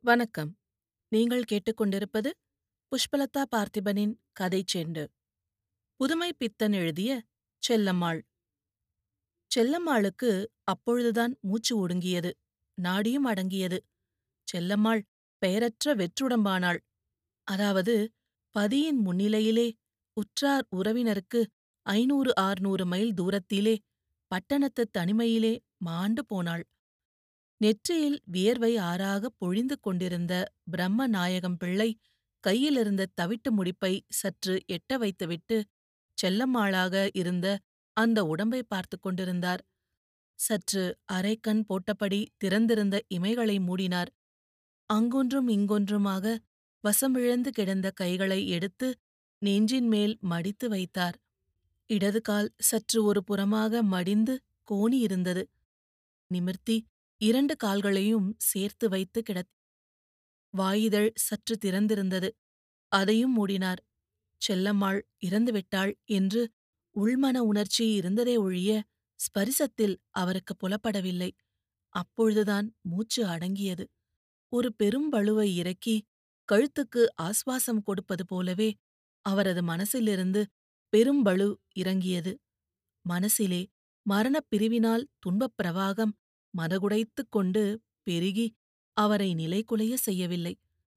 வணக்கம் நீங்கள் கேட்டுக்கொண்டிருப்பது புஷ்பலதா பார்த்திபனின் கதை செண்டு புதுமை பித்தன் எழுதிய செல்லம்மாள் செல்லம்மாளுக்கு அப்பொழுதுதான் மூச்சு ஒடுங்கியது நாடியும் அடங்கியது செல்லம்மாள் பெயரற்ற வெற்றுடம்பானாள் அதாவது பதியின் முன்னிலையிலே உற்றார் உறவினருக்கு ஐநூறு ஆறுநூறு மைல் தூரத்திலே பட்டணத்துத் தனிமையிலே மாண்டு போனாள் நெற்றியில் வியர்வை ஆறாகப் பொழிந்து கொண்டிருந்த பிரம்ம நாயகம் பிள்ளை கையிலிருந்த தவிட்டு முடிப்பை சற்று எட்ட வைத்துவிட்டு செல்லம்மாளாக இருந்த அந்த உடம்பை பார்த்து கொண்டிருந்தார் சற்று அரைக்கண் போட்டபடி திறந்திருந்த இமைகளை மூடினார் அங்கொன்றும் இங்கொன்றுமாக வசமிழந்து கிடந்த கைகளை எடுத்து நெஞ்சின் மேல் மடித்து வைத்தார் இடது கால் சற்று ஒரு புறமாக மடிந்து கோணியிருந்தது நிமிர்த்தி இரண்டு கால்களையும் சேர்த்து வைத்து கிடத் வாயிதழ் சற்று திறந்திருந்தது அதையும் மூடினார் செல்லம்மாள் இறந்துவிட்டாள் என்று உள்மன உணர்ச்சி இருந்ததே ஒழிய ஸ்பரிசத்தில் அவருக்கு புலப்படவில்லை அப்பொழுதுதான் மூச்சு அடங்கியது ஒரு பெரும் பளுவை இறக்கி கழுத்துக்கு ஆஸ்வாசம் கொடுப்பது போலவே அவரது மனசிலிருந்து பெரும்பளு இறங்கியது மனசிலே மரணப் பிரிவினால் துன்பப் பிரவாகம் மதகுடைத்துக் கொண்டு பெருகி அவரை நிலைகுலைய செய்யவில்லை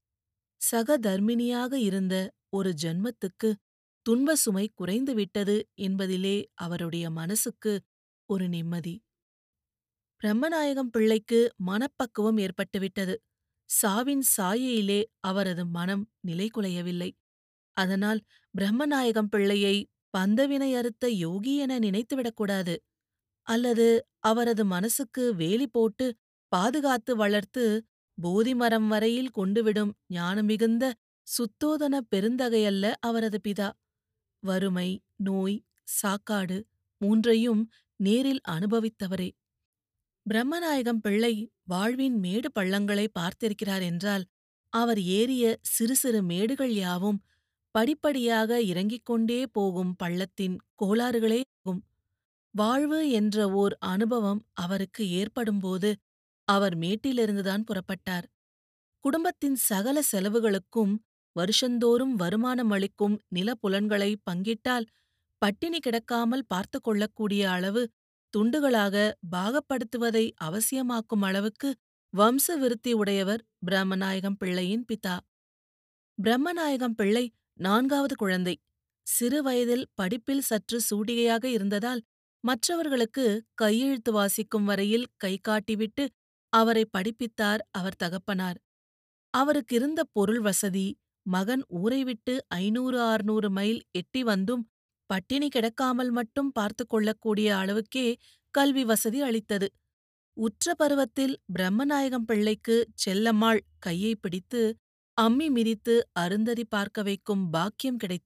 சகதர்மிணியாக இருந்த ஒரு ஜன்மத்துக்கு துன்ப சுமை குறைந்துவிட்டது என்பதிலே அவருடைய மனசுக்கு ஒரு நிம்மதி பிரம்மநாயகம் பிள்ளைக்கு மனப்பக்குவம் ஏற்பட்டுவிட்டது சாவின் சாயையிலே அவரது மனம் நிலைகுலையவில்லை அதனால் பிரம்மநாயகம் பிள்ளையை பந்தவினை அறுத்த யோகி என நினைத்துவிடக்கூடாது அல்லது அவரது மனசுக்கு வேலி போட்டு பாதுகாத்து வளர்த்து போதி மரம் வரையில் கொண்டுவிடும் ஞானமிகுந்த சுத்தோதன பெருந்தகையல்ல அவரது பிதா வறுமை நோய் சாக்காடு மூன்றையும் நேரில் அனுபவித்தவரே பிரம்மநாயகம் பிள்ளை வாழ்வின் மேடு பள்ளங்களை பார்த்திருக்கிறார் என்றால் அவர் ஏறிய சிறு சிறு மேடுகள் யாவும் படிப்படியாக இறங்கிக் கொண்டே போகும் பள்ளத்தின் கோளாறுகளே ஆகும் வாழ்வு என்ற ஓர் அனுபவம் அவருக்கு ஏற்படும்போது அவர் மேட்டிலிருந்துதான் புறப்பட்டார் குடும்பத்தின் சகல செலவுகளுக்கும் வருஷந்தோறும் வருமானம் அளிக்கும் நிலப்புலன்களை பங்கிட்டால் பட்டினி கிடக்காமல் பார்த்து கொள்ளக்கூடிய அளவு துண்டுகளாக பாகப்படுத்துவதை அவசியமாக்கும் அளவுக்கு வம்ச விருத்தி உடையவர் பிரம்மநாயகம் பிள்ளையின் பிதா பிரம்மநாயகம் பிள்ளை நான்காவது குழந்தை சிறு வயதில் படிப்பில் சற்று சூடிகையாக இருந்ததால் மற்றவர்களுக்கு கையெழுத்து வாசிக்கும் வரையில் கை காட்டிவிட்டு அவரை படிப்பித்தார் அவர் தகப்பனார் அவருக்கிருந்த பொருள் வசதி மகன் ஊரை விட்டு ஐநூறு ஆறுநூறு மைல் எட்டி வந்தும் பட்டினி கிடக்காமல் மட்டும் பார்த்து கொள்ளக்கூடிய அளவுக்கே கல்வி வசதி அளித்தது உற்ற பருவத்தில் பிரம்மநாயகம் பிள்ளைக்கு செல்லம்மாள் கையை பிடித்து அம்மி மிதித்து அருந்ததி பார்க்க வைக்கும் பாக்கியம் கிடைத்தது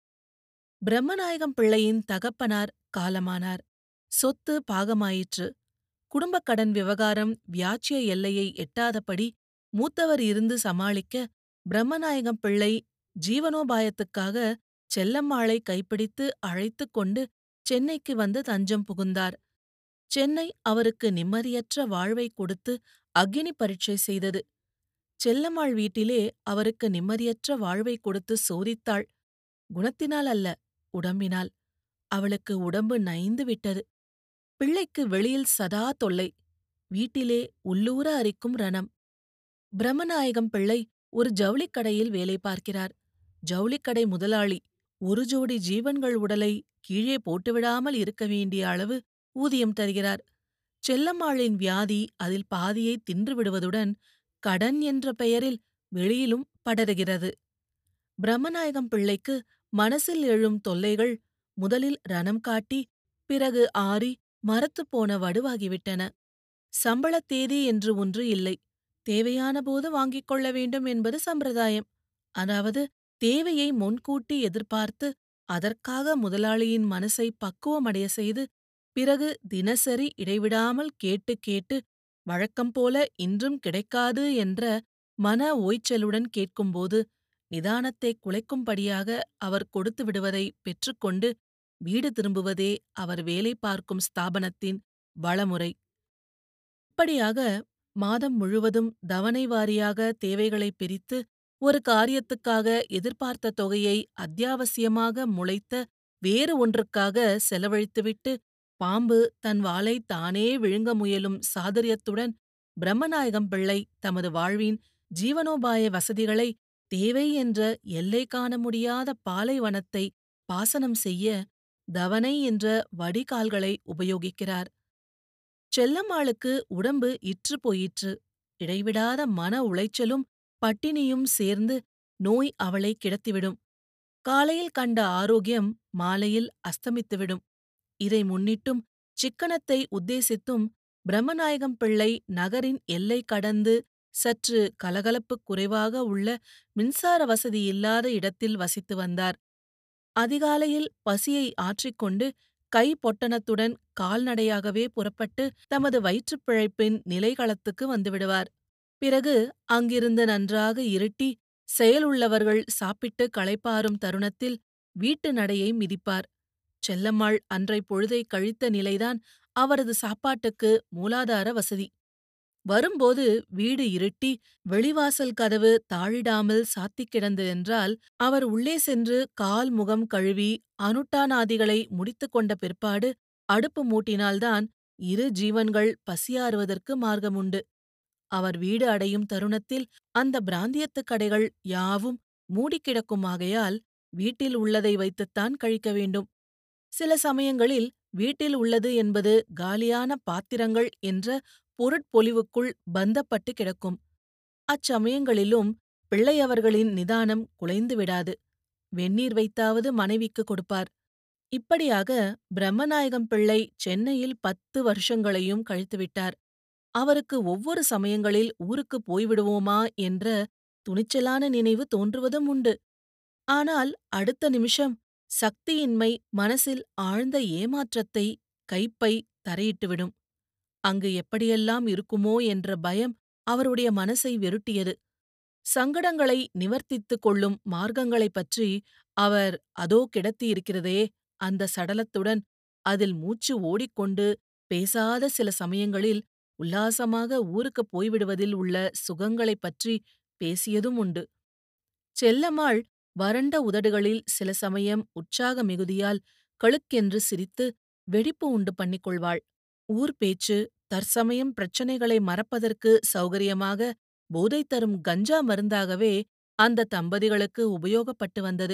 பிரம்மநாயகம் பிள்ளையின் தகப்பனார் காலமானார் சொத்து பாகமாயிற்று குடும்பக் கடன் விவகாரம் வியாச்சிய எல்லையை எட்டாதபடி மூத்தவர் இருந்து சமாளிக்க பிரம்மநாயகம் பிள்ளை ஜீவனோபாயத்துக்காக செல்லம்மாளை கைப்பிடித்து அழைத்துக் கொண்டு சென்னைக்கு வந்து தஞ்சம் புகுந்தார் சென்னை அவருக்கு நிம்மதியற்ற வாழ்வை கொடுத்து அக்னி பரீட்சை செய்தது செல்லம்மாள் வீட்டிலே அவருக்கு நிம்மதியற்ற வாழ்வை கொடுத்து சோதித்தாள் குணத்தினால் அல்ல உடம்பினால் அவளுக்கு உடம்பு நைந்து விட்டது பிள்ளைக்கு வெளியில் சதா தொல்லை வீட்டிலே உள்ளூர அரிக்கும் ரணம் பிரம்மநாயகம் பிள்ளை ஒரு ஜவுளிக் கடையில் வேலை பார்க்கிறார் ஜவுளிக்கடை முதலாளி ஒரு ஜோடி ஜீவன்கள் உடலை கீழே போட்டுவிடாமல் இருக்க வேண்டிய அளவு ஊதியம் தருகிறார் செல்லம்மாளின் வியாதி அதில் பாதியை தின்று விடுவதுடன் கடன் என்ற பெயரில் வெளியிலும் படருகிறது பிரம்மநாயகம் பிள்ளைக்கு மனசில் எழும் தொல்லைகள் முதலில் ரணம் காட்டி பிறகு ஆறி மரத்துப் போன வடுவாகிவிட்டன சம்பளத் தேதி என்று ஒன்று இல்லை தேவையான போது வாங்கிக் கொள்ள வேண்டும் என்பது சம்பிரதாயம் அதாவது தேவையை முன்கூட்டி எதிர்பார்த்து அதற்காக முதலாளியின் மனசை பக்குவமடைய செய்து பிறகு தினசரி இடைவிடாமல் கேட்டு கேட்டு வழக்கம் போல இன்றும் கிடைக்காது என்ற மன ஓய்ச்சலுடன் கேட்கும்போது நிதானத்தை குலைக்கும்படியாக அவர் கொடுத்து விடுவதை பெற்றுக்கொண்டு வீடு திரும்புவதே அவர் வேலை பார்க்கும் ஸ்தாபனத்தின் வளமுறை இப்படியாக மாதம் முழுவதும் தவணை வாரியாக தேவைகளை பிரித்து ஒரு காரியத்துக்காக எதிர்பார்த்த தொகையை அத்தியாவசியமாக முளைத்த வேறு ஒன்றுக்காக செலவழித்துவிட்டு பாம்பு தன் வாலை தானே விழுங்க முயலும் சாதுரியத்துடன் பிரம்மநாயகம் பிள்ளை தமது வாழ்வின் ஜீவனோபாய வசதிகளை தேவை என்ற எல்லை காண முடியாத பாலைவனத்தை பாசனம் செய்ய தவணை என்ற வடிகால்களை உபயோகிக்கிறார் செல்லம்மாளுக்கு உடம்பு இற்று போயிற்று இடைவிடாத மன உளைச்சலும் பட்டினியும் சேர்ந்து நோய் அவளை கிடத்திவிடும் காலையில் கண்ட ஆரோக்கியம் மாலையில் அஸ்தமித்துவிடும் இதை முன்னிட்டும் சிக்கனத்தை உத்தேசித்தும் பிரம்மநாயகம் பிள்ளை நகரின் எல்லை கடந்து சற்று கலகலப்பு குறைவாக உள்ள மின்சார வசதி இல்லாத இடத்தில் வசித்து வந்தார் அதிகாலையில் பசியை ஆற்றிக்கொண்டு கை பொட்டணத்துடன் கால்நடையாகவே புறப்பட்டு தமது வயிற்றுப் பிழைப்பின் நிலைகளத்துக்கு வந்துவிடுவார் பிறகு அங்கிருந்து நன்றாக இருட்டி செயலுள்ளவர்கள் சாப்பிட்டு களைப்பாறும் தருணத்தில் வீட்டு நடையை மிதிப்பார் செல்லம்மாள் அன்றை பொழுதை கழித்த நிலைதான் அவரது சாப்பாட்டுக்கு மூலாதார வசதி வரும்போது வீடு இருட்டி வெளிவாசல் கதவு தாழிடாமல் சாத்திக் கிடந்து என்றால் அவர் உள்ளே சென்று கால் முகம் கழுவி அனுட்டானாதிகளை முடித்துக் கொண்ட பிற்பாடு அடுப்பு மூட்டினால்தான் இரு ஜீவன்கள் பசியாறுவதற்கு மார்க்கமுண்டு அவர் வீடு அடையும் தருணத்தில் அந்த பிராந்தியத்துக் கடைகள் யாவும் மூடிக் கிடக்குமாகையால் வீட்டில் உள்ளதை வைத்துத்தான் கழிக்க வேண்டும் சில சமயங்களில் வீட்டில் உள்ளது என்பது காலியான பாத்திரங்கள் என்ற பொருட்பொலிவுக்குள் பந்தப்பட்டு கிடக்கும் அச்சமயங்களிலும் பிள்ளையவர்களின் நிதானம் குலைந்து விடாது வெந்நீர் வைத்தாவது மனைவிக்கு கொடுப்பார் இப்படியாக பிரம்மநாயகம் பிள்ளை சென்னையில் பத்து வருஷங்களையும் கழித்துவிட்டார் அவருக்கு ஒவ்வொரு சமயங்களில் ஊருக்கு போய்விடுவோமா என்ற துணிச்சலான நினைவு தோன்றுவதும் உண்டு ஆனால் அடுத்த நிமிஷம் சக்தியின்மை மனசில் ஆழ்ந்த ஏமாற்றத்தை கைப்பை தரையிட்டுவிடும் அங்கு எப்படியெல்லாம் இருக்குமோ என்ற பயம் அவருடைய மனசை வெருட்டியது சங்கடங்களை நிவர்த்தித்துக் கொள்ளும் மார்க்கங்களைப் பற்றி அவர் அதோ கிடத்தியிருக்கிறதே அந்த சடலத்துடன் அதில் மூச்சு ஓடிக்கொண்டு பேசாத சில சமயங்களில் உல்லாசமாக ஊருக்குப் போய்விடுவதில் உள்ள சுகங்களைப் பற்றி பேசியதும் உண்டு செல்லம்மாள் வறண்ட உதடுகளில் சில சமயம் உற்சாக மிகுதியால் கழுக்கென்று சிரித்து வெடிப்பு உண்டு பண்ணிக் கொள்வாள் ஊர் பேச்சு தற்சமயம் பிரச்சனைகளை மறப்பதற்கு சௌகரியமாக போதை தரும் கஞ்சா மருந்தாகவே அந்த தம்பதிகளுக்கு உபயோகப்பட்டு வந்தது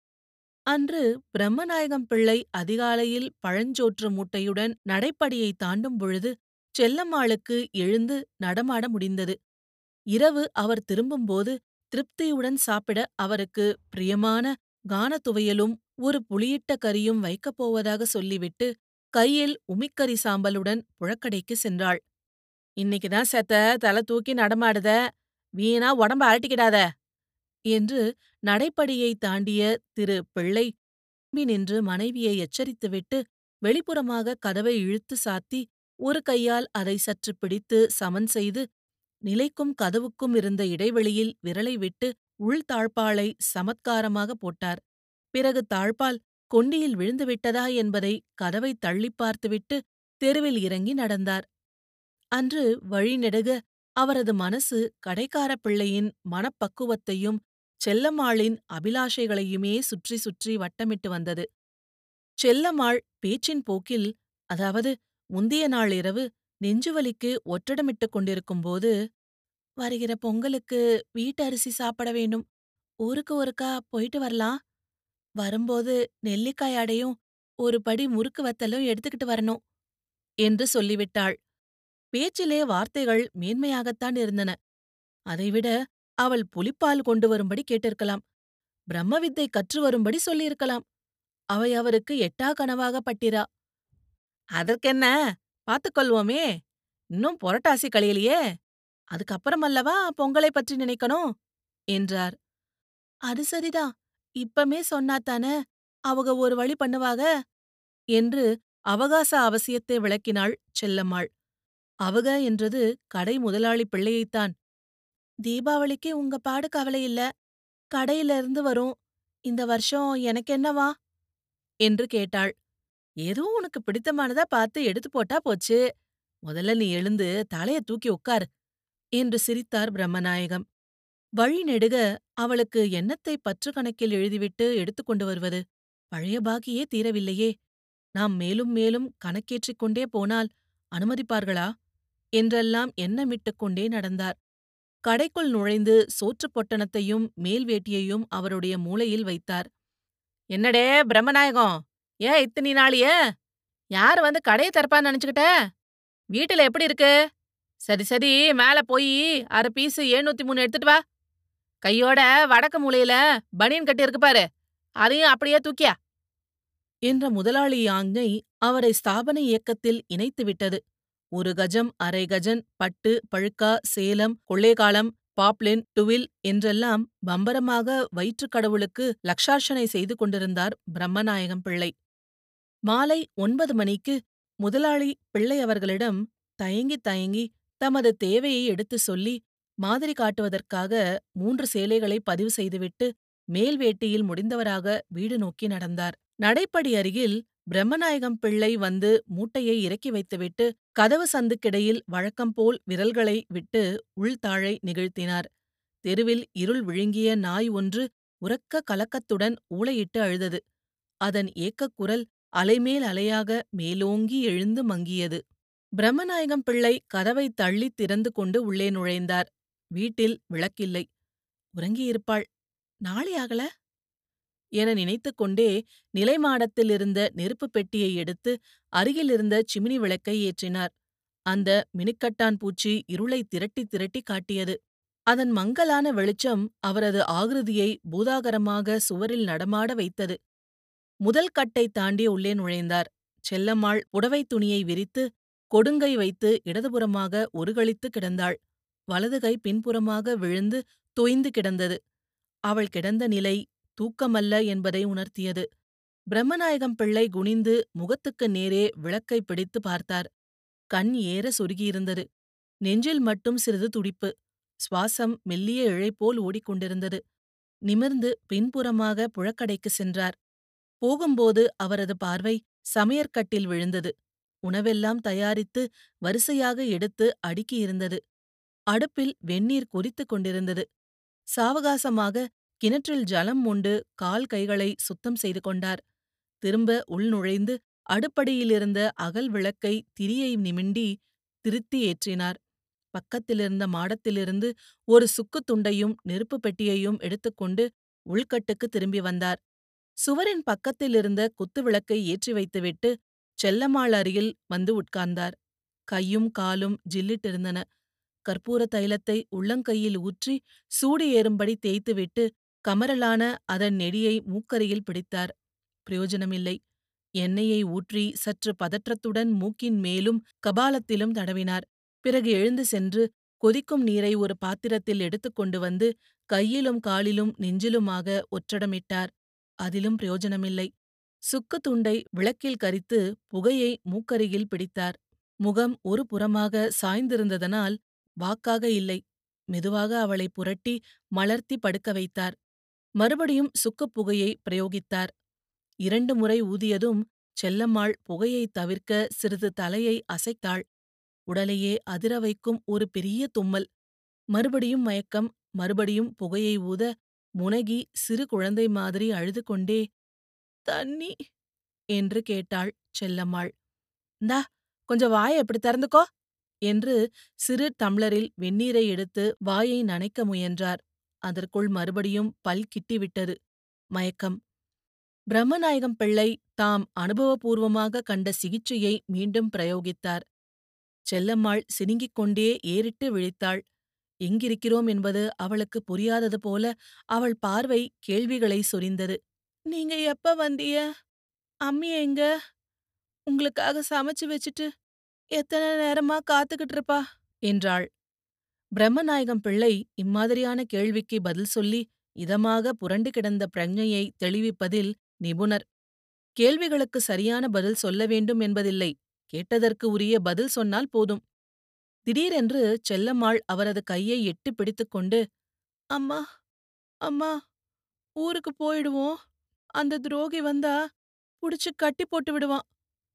அன்று பிரம்மநாயகம் பிள்ளை அதிகாலையில் பழஞ்சோற்று மூட்டையுடன் நடைப்படியை தாண்டும் பொழுது செல்லம்மாளுக்கு எழுந்து நடமாட முடிந்தது இரவு அவர் திரும்பும்போது திருப்தியுடன் சாப்பிட அவருக்கு பிரியமான கானத்துவையலும் ஒரு புளியிட்ட கறியும் வைக்கப் போவதாக சொல்லிவிட்டு கையில் உமிக்கறி சாம்பலுடன் புழக்கடைக்கு சென்றாள் இன்னைக்குதான் செத்த தலை தூக்கி நடமாடுத வீணா உடம்ப அழட்டிக்கிடாத என்று நடைப்படியை தாண்டிய திரு பிள்ளை நின்று மனைவியை எச்சரித்துவிட்டு வெளிப்புறமாக கதவை இழுத்து சாத்தி ஒரு கையால் அதை சற்று பிடித்து சமன் செய்து நிலைக்கும் கதவுக்கும் இருந்த இடைவெளியில் விரலை விட்டு உள் தாழ்பாளை சமத்காரமாக போட்டார் பிறகு தாழ்பால் கொண்டியில் விழுந்துவிட்டதா என்பதை கதவை தள்ளிப் பார்த்துவிட்டு தெருவில் இறங்கி நடந்தார் அன்று வழிநெடுக அவரது மனசு கடைக்கார பிள்ளையின் மனப்பக்குவத்தையும் செல்லம்மாளின் அபிலாஷைகளையுமே சுற்றி சுற்றி வட்டமிட்டு வந்தது செல்லம்மாள் பேச்சின் போக்கில் அதாவது முந்திய நாள் இரவு நெஞ்சுவலிக்கு ஒற்றடமிட்டுக் கொண்டிருக்கும்போது வருகிற பொங்கலுக்கு வீட்டு அரிசி சாப்பிட வேண்டும் ஊருக்கு ஒருக்கா போயிட்டு வரலாம் வரும்போது நெல்லிக்காய் அடையும் ஒரு படி முறுக்கு வத்தலும் எடுத்துக்கிட்டு வரணும் என்று சொல்லிவிட்டாள் பேச்சிலே வார்த்தைகள் மேன்மையாகத்தான் இருந்தன அதைவிட அவள் புலிப்பால் கொண்டு வரும்படி கேட்டிருக்கலாம் பிரம்ம வித்தை கற்று வரும்படி சொல்லியிருக்கலாம் அவை அவருக்கு எட்டா கனவாக பட்டிரா அதற்கென்ன பார்த்துக்கொள்வோமே இன்னும் புரட்டாசி கழியலையே அதுக்கப்புறமல்லவா பொங்கலை பற்றி நினைக்கணும் என்றார் அது சரிதான் இப்பமே சொன்னாத்தானே அவங்க ஒரு வழி பண்ணுவாக என்று அவகாச அவசியத்தை விளக்கினாள் செல்லம்மாள் அவக என்றது கடை முதலாளி பிள்ளையைத்தான் தீபாவளிக்கு உங்க பாடு கவலை இல்ல கடையில இருந்து வரும் இந்த வருஷம் எனக்கு என்னவா என்று கேட்டாள் ஏதோ உனக்கு பிடித்தமானதா பார்த்து எடுத்து போட்டா போச்சு முதல்ல நீ எழுந்து தலைய தூக்கி உட்காரு என்று சிரித்தார் பிரம்மநாயகம் வழி நெடுக அவளுக்கு என்னத்தை பற்று கணக்கில் எழுதிவிட்டு எடுத்துக் கொண்டு வருவது பழைய பாக்கியே தீரவில்லையே நாம் மேலும் மேலும் கணக்கேற்றிக் கொண்டே போனால் அனுமதிப்பார்களா என்றெல்லாம் எண்ணமிட்டுக் கொண்டே நடந்தார் கடைக்குள் நுழைந்து சோற்றுப் பொட்டணத்தையும் மேல் வேட்டியையும் அவருடைய மூலையில் வைத்தார் என்னடே பிரம்மநாயகம் ஏன் இத்தனி நாளிய யார் வந்து கடையை திறப்பான்னு நினைச்சுக்கிட்ட வீட்டுல எப்படி இருக்கு சரி சரி மேல போய் அரை பீஸ் எழுநூத்தி மூணு எடுத்துட்டு வா கையோட வடக்கு மூலையில பனியன் கட்டி இருக்கு பாரு அதையும் அப்படியே தூக்கியா என்ற முதலாளி ஆஞ்ஞை அவரை ஸ்தாபன இயக்கத்தில் இணைத்து விட்டது ஒரு கஜம் அரை கஜன் பட்டு பழுக்கா சேலம் கொள்ளேகாலம் பாப்லின் டுவில் என்றெல்லாம் பம்பரமாக வயிற்றுக் கடவுளுக்கு லக்ஷார்ச்சனை செய்து கொண்டிருந்தார் பிரம்மநாயகம் பிள்ளை மாலை ஒன்பது மணிக்கு முதலாளி பிள்ளை அவர்களிடம் தயங்கி தயங்கி தமது தேவையை எடுத்துச் சொல்லி மாதிரி காட்டுவதற்காக மூன்று சேலைகளை பதிவு செய்துவிட்டு மேல் வேட்டியில் முடிந்தவராக வீடு நோக்கி நடந்தார் நடைப்படி அருகில் பிரம்மநாயகம் பிள்ளை வந்து மூட்டையை இறக்கி வைத்துவிட்டு கதவு சந்துக்கிடையில் வழக்கம்போல் விரல்களை விட்டு உள்தாழை நிகழ்த்தினார் தெருவில் இருள் விழுங்கிய நாய் ஒன்று உரக்க கலக்கத்துடன் ஊளையிட்டு அழுதது அதன் ஏக்கக் குரல் அலைமேல் அலையாக மேலோங்கி எழுந்து மங்கியது பிரம்மநாயகம் பிள்ளை கதவைத் தள்ளித் திறந்து கொண்டு உள்ளே நுழைந்தார் வீட்டில் விளக்கில்லை உறங்கியிருப்பாள் நாளை ஆகல என நினைத்துக் கொண்டே நிலைமாடத்தில் இருந்த நெருப்புப் பெட்டியை எடுத்து அருகிலிருந்த சிமினி விளக்கை ஏற்றினார் அந்த மினுக்கட்டான் பூச்சி இருளை திரட்டி திரட்டி காட்டியது அதன் மங்கலான வெளிச்சம் அவரது ஆகிருதியை பூதாகரமாக சுவரில் நடமாட வைத்தது முதல் கட்டை தாண்டி உள்ளே நுழைந்தார் செல்லம்மாள் புடவைத் துணியை விரித்து கொடுங்கை வைத்து இடதுபுறமாக ஒருகளித்து கிடந்தாள் வலது கை பின்புறமாக விழுந்து தொய்ந்து கிடந்தது அவள் கிடந்த நிலை தூக்கமல்ல என்பதை உணர்த்தியது பிரம்மநாயகம் பிள்ளை குனிந்து முகத்துக்கு நேரே விளக்கை பிடித்து பார்த்தார் கண் ஏற சொருகியிருந்தது நெஞ்சில் மட்டும் சிறிது துடிப்பு சுவாசம் மெல்லிய இழைப்போல் ஓடிக்கொண்டிருந்தது நிமிர்ந்து பின்புறமாக புழக்கடைக்கு சென்றார் போகும்போது அவரது பார்வை சமையற்கட்டில் விழுந்தது உணவெல்லாம் தயாரித்து வரிசையாக எடுத்து அடுக்கியிருந்தது அடுப்பில் வெந்நீர் கொதித்துக் கொண்டிருந்தது சாவகாசமாக கிணற்றில் ஜலம் உண்டு கால் கைகளை சுத்தம் செய்து கொண்டார் திரும்ப உள்நுழைந்து அடுப்படியிலிருந்த அகல் விளக்கை திரியை நிமிண்டி திருத்தி ஏற்றினார் பக்கத்திலிருந்த மாடத்திலிருந்து ஒரு சுக்குத் துண்டையும் நெருப்புப் பெட்டியையும் எடுத்துக்கொண்டு உள்கட்டுக்கு திரும்பி வந்தார் சுவரின் பக்கத்திலிருந்த குத்து விளக்கை ஏற்றி வைத்துவிட்டு செல்லம்மாள் அருகில் வந்து உட்கார்ந்தார் கையும் காலும் ஜில்லிட்டிருந்தன கற்பூர தைலத்தை உள்ளங்கையில் ஊற்றி சூடு ஏறும்படி தேய்த்துவிட்டு கமறலான அதன் நெடியை மூக்கரியில் பிடித்தார் பிரயோஜனமில்லை எண்ணெயை ஊற்றி சற்று பதற்றத்துடன் மூக்கின் மேலும் கபாலத்திலும் தடவினார் பிறகு எழுந்து சென்று கொதிக்கும் நீரை ஒரு பாத்திரத்தில் எடுத்துக்கொண்டு வந்து கையிலும் காலிலும் நெஞ்சிலுமாக ஒற்றடமிட்டார் அதிலும் பிரயோஜனமில்லை சுக்கு துண்டை விளக்கில் கரித்து புகையை மூக்கருகில் பிடித்தார் முகம் ஒரு புறமாக சாய்ந்திருந்ததனால் வாக்காக இல்லை மெதுவாக அவளை புரட்டி மலர்த்தி படுக்க வைத்தார் மறுபடியும் சுக்குப் புகையை பிரயோகித்தார் இரண்டு முறை ஊதியதும் செல்லம்மாள் புகையை தவிர்க்க சிறிது தலையை அசைத்தாள் உடலையே அதிர வைக்கும் ஒரு பெரிய தும்மல் மறுபடியும் மயக்கம் மறுபடியும் புகையை ஊத முனகி சிறு குழந்தை மாதிரி அழுது கொண்டே தண்ணி என்று கேட்டாள் செல்லம்மாள் இந்தா கொஞ்சம் வாயை எப்படி திறந்துக்கோ என்று சிறு டம்ளரில் வெந்நீரை எடுத்து வாயை நனைக்க முயன்றார் அதற்குள் மறுபடியும் பல் கிட்டிவிட்டது மயக்கம் பிரம்மநாயகம் பிள்ளை தாம் அனுபவபூர்வமாக கண்ட சிகிச்சையை மீண்டும் பிரயோகித்தார் செல்லம்மாள் சினுங்கிக் கொண்டே ஏறிட்டு விழித்தாள் எங்கிருக்கிறோம் என்பது அவளுக்கு புரியாதது போல அவள் பார்வை கேள்விகளை சொரிந்தது நீங்க எப்ப வந்திய அம்மி எங்க உங்களுக்காக சமைச்சு வச்சுட்டு எத்தனை நேரமா காத்துக்கிட்டு இருப்பா என்றாள் பிரம்மநாயகம் பிள்ளை இம்மாதிரியான கேள்விக்கு பதில் சொல்லி இதமாக புரண்டு கிடந்த பிரஞையை தெளிவிப்பதில் நிபுணர் கேள்விகளுக்கு சரியான பதில் சொல்ல வேண்டும் என்பதில்லை கேட்டதற்கு உரிய பதில் சொன்னால் போதும் திடீரென்று செல்லம்மாள் அவரது கையை எட்டி பிடித்துக்கொண்டு அம்மா அம்மா ஊருக்கு போயிடுவோம் அந்த துரோகி வந்தா புடிச்சு கட்டி போட்டு விடுவான்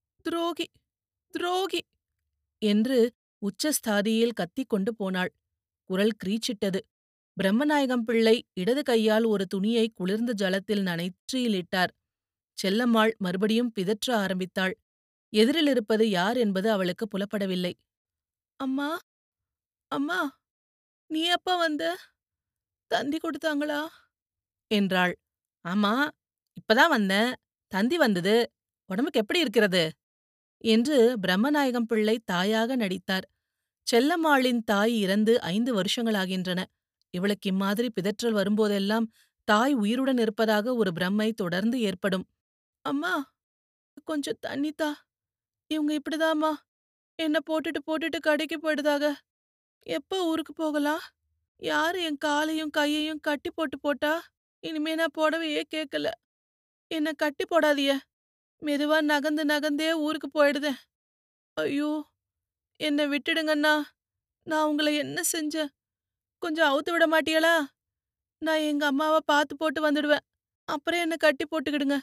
துரோகி துரோகி என்று உச்சஸ்தாதியில் கத்திக் கொண்டு போனாள் குரல் கிரீச்சிட்டது பிரம்மநாயகம் பிள்ளை இடது கையால் ஒரு துணியை குளிர்ந்த ஜலத்தில் நனைற்றியிலிட்டார் செல்லம்மாள் மறுபடியும் பிதற்ற ஆரம்பித்தாள் எதிரில் இருப்பது யார் என்பது அவளுக்கு புலப்படவில்லை அம்மா அம்மா நீ எப்ப வந்த தந்தி கொடுத்தாங்களா என்றாள் ஆமா இப்பதான் வந்தேன் தந்தி வந்தது உடம்புக்கு எப்படி இருக்கிறது என்று பிரம்மநாயகம் பிள்ளை தாயாக நடித்தார் செல்லம்மாளின் தாய் இறந்து ஐந்து வருஷங்களாகின்றன இவளுக்கு இம்மாதிரி பிதற்றல் வரும்போதெல்லாம் தாய் உயிருடன் இருப்பதாக ஒரு பிரம்மை தொடர்ந்து ஏற்படும் அம்மா கொஞ்சம் தண்ணித்தா இவங்க இப்படிதாம்மா என்ன போட்டுட்டு போட்டுட்டு கடைக்கு போயிடுதாக எப்ப ஊருக்கு போகலாம் யாரு என் காலையும் கையையும் கட்டி போட்டு போட்டா இனிமே நான் புடவையே கேட்கல என்ன கட்டி போடாதிய மெதுவா நகந்து நகந்தே ஊருக்கு போயிடுதேன் ஐயோ என்னை விட்டுடுங்கண்ணா நான் உங்களை என்ன செஞ்சேன் கொஞ்சம் அவுத்து விட மாட்டியளா நான் எங்க அம்மாவை பார்த்து போட்டு வந்துடுவேன் அப்புறம் என்ன கட்டி போட்டுக்கிடுங்க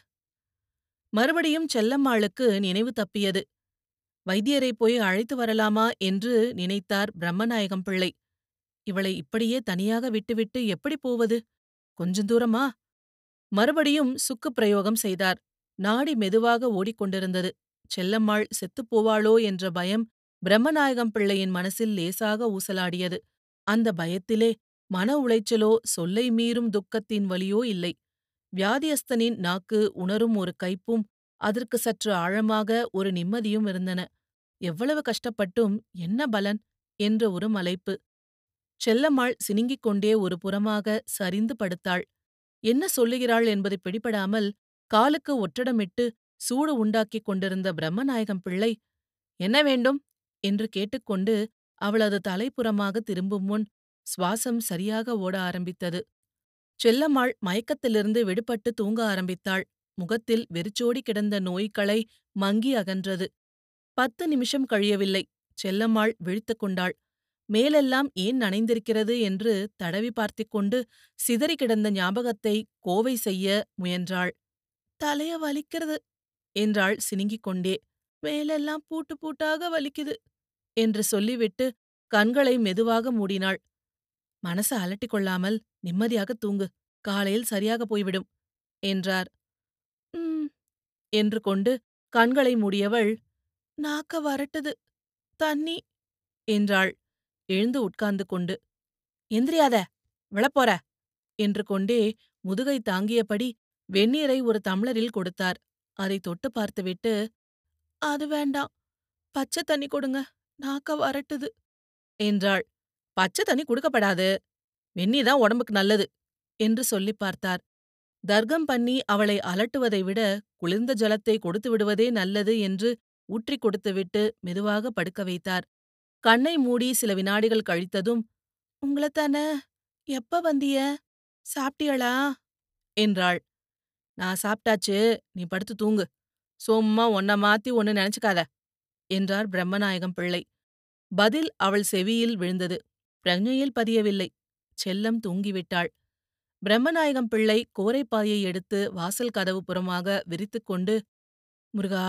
மறுபடியும் செல்லம்மாளுக்கு நினைவு தப்பியது வைத்தியரை போய் அழைத்து வரலாமா என்று நினைத்தார் பிரம்மநாயகம் பிள்ளை இவளை இப்படியே தனியாக விட்டுவிட்டு எப்படி போவது கொஞ்சம் தூரமா மறுபடியும் சுக்கு பிரயோகம் செய்தார் நாடி மெதுவாக ஓடிக்கொண்டிருந்தது செல்லம்மாள் செத்துப் போவாளோ என்ற பயம் பிரம்மநாயகம் பிள்ளையின் மனசில் லேசாக ஊசலாடியது அந்த பயத்திலே மன உளைச்சலோ சொல்லை மீறும் துக்கத்தின் வலியோ இல்லை வியாதியஸ்தனின் நாக்கு உணரும் ஒரு கைப்பும் அதற்கு சற்று ஆழமாக ஒரு நிம்மதியும் இருந்தன எவ்வளவு கஷ்டப்பட்டும் என்ன பலன் என்ற ஒரு மலைப்பு செல்லம்மாள் சினுங்கிக் கொண்டே ஒரு புறமாக சரிந்து படுத்தாள் என்ன சொல்லுகிறாள் என்பது பிடிபடாமல் காலுக்கு ஒற்றடமிட்டு சூடு உண்டாக்கிக் கொண்டிருந்த பிரம்மநாயகம் பிள்ளை என்ன வேண்டும் என்று கேட்டுக்கொண்டு அவளது தலைப்புறமாக திரும்பும் முன் சுவாசம் சரியாக ஓட ஆரம்பித்தது செல்லம்மாள் மயக்கத்திலிருந்து விடுபட்டு தூங்க ஆரம்பித்தாள் முகத்தில் வெறிச்சோடி கிடந்த நோய்களை மங்கி அகன்றது பத்து நிமிஷம் கழியவில்லை செல்லம்மாள் விழித்துக் கொண்டாள் மேலெல்லாம் ஏன் நனைந்திருக்கிறது என்று தடவி பார்த்திக் கொண்டு சிதறி கிடந்த ஞாபகத்தை கோவை செய்ய முயன்றாள் தலைய வலிக்கிறது என்றாள் சினுங்கிக் கொண்டே மேலெல்லாம் பூட்டு பூட்டாக வலிக்குது என்று சொல்லிவிட்டு கண்களை மெதுவாக மூடினாள் மனச அலட்டிக் கொள்ளாமல் நிம்மதியாக தூங்கு காலையில் சரியாக போய்விடும் என்றார் ம் என்று கொண்டு கண்களை மூடியவள் நாக்க வரட்டுது தண்ணி என்றாள் எழுந்து உட்கார்ந்து கொண்டு எந்திரியாத விழப்போற என்று கொண்டே முதுகை தாங்கியபடி வெந்நீரை ஒரு தம்ளரில் கொடுத்தார் அதை தொட்டு பார்த்துவிட்டு அது வேண்டாம் பச்சை தண்ணி கொடுங்க நாக்க வரட்டுது என்றாள் பச்சை தண்ணி கொடுக்கப்படாது வெந்நீர் தான் உடம்புக்கு நல்லது என்று சொல்லி பார்த்தார் தர்க்கம் பண்ணி அவளை அலட்டுவதை விட குளிர்ந்த ஜலத்தை கொடுத்து விடுவதே நல்லது என்று ஊற்றிக் கொடுத்துவிட்டு மெதுவாக படுக்க வைத்தார் கண்ணை மூடி சில வினாடிகள் கழித்ததும் உங்களத்தானே எப்ப வந்திய சாப்பிட்டியளா என்றாள் நான் சாப்பிட்டாச்சு நீ படுத்து தூங்கு சும்மா ஒன்ன மாத்தி ஒன்னு நினைச்சுக்காத என்றார் பிரம்மநாயகம் பிள்ளை பதில் அவள் செவியில் விழுந்தது பிரஜையில் பதியவில்லை செல்லம் தூங்கிவிட்டாள் பிரம்மநாயகம் பிள்ளை கோரைப்பாயை எடுத்து வாசல் கதவு புறமாக விரித்துக்கொண்டு முருகா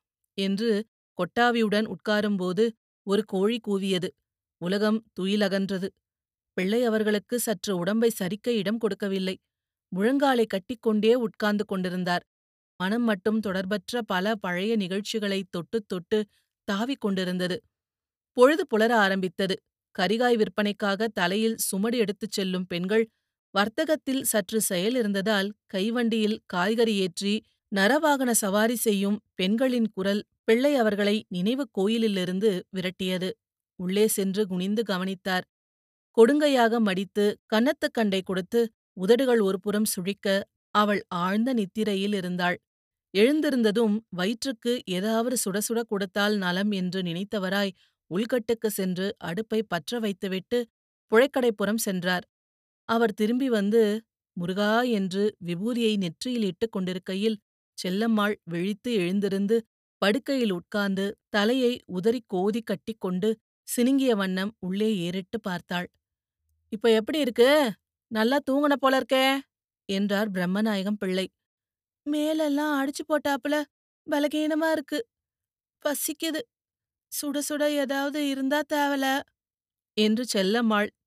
என்று கொட்டாவியுடன் உட்காரும்போது ஒரு கோழி கூவியது உலகம் துயிலகன்றது பிள்ளை அவர்களுக்கு சற்று உடம்பை சரிக்க இடம் கொடுக்கவில்லை முழங்காலை கட்டிக்கொண்டே உட்கார்ந்து கொண்டிருந்தார் மனம் மட்டும் தொடர்பற்ற பல பழைய நிகழ்ச்சிகளை தொட்டுத் தொட்டு தாவிக் கொண்டிருந்தது பொழுது புலர ஆரம்பித்தது கரிகாய் விற்பனைக்காக தலையில் சுமடு எடுத்துச் செல்லும் பெண்கள் வர்த்தகத்தில் சற்று செயல் இருந்ததால் கைவண்டியில் காய்கறி ஏற்றி நரவாகன சவாரி செய்யும் பெண்களின் குரல் பிள்ளை அவர்களை நினைவு கோயிலிலிருந்து விரட்டியது உள்ளே சென்று குனிந்து கவனித்தார் கொடுங்கையாக மடித்து கன்னத்துக் கண்டை கொடுத்து உதடுகள் ஒருபுறம் சுழிக்க அவள் ஆழ்ந்த நித்திரையில் இருந்தாள் எழுந்திருந்ததும் வயிற்றுக்கு ஏதாவது சுட சுட கொடுத்தால் நலம் என்று நினைத்தவராய் உள்கட்டுக்கு சென்று அடுப்பை பற்ற வைத்துவிட்டு புழைக்கடைப்புறம் சென்றார் அவர் திரும்பி வந்து முருகா என்று விபூதியை நெற்றியில் இட்டுக் கொண்டிருக்கையில் செல்லம்மாள் விழித்து எழுந்திருந்து படுக்கையில் உட்கார்ந்து தலையை உதறிக் கோதி கட்டிக்கொண்டு சினுங்கிய வண்ணம் உள்ளே ஏறிட்டு பார்த்தாள் இப்ப எப்படி இருக்கு நல்லா தூங்குன போல இருக்கே என்றார் பிரம்மநாயகம் பிள்ளை மேலெல்லாம் அடிச்சு போட்டாப்புல பலகீனமா இருக்கு பசிக்குது சுட சுட ஏதாவது இருந்தா தேவல என்று செல்லம்மாள்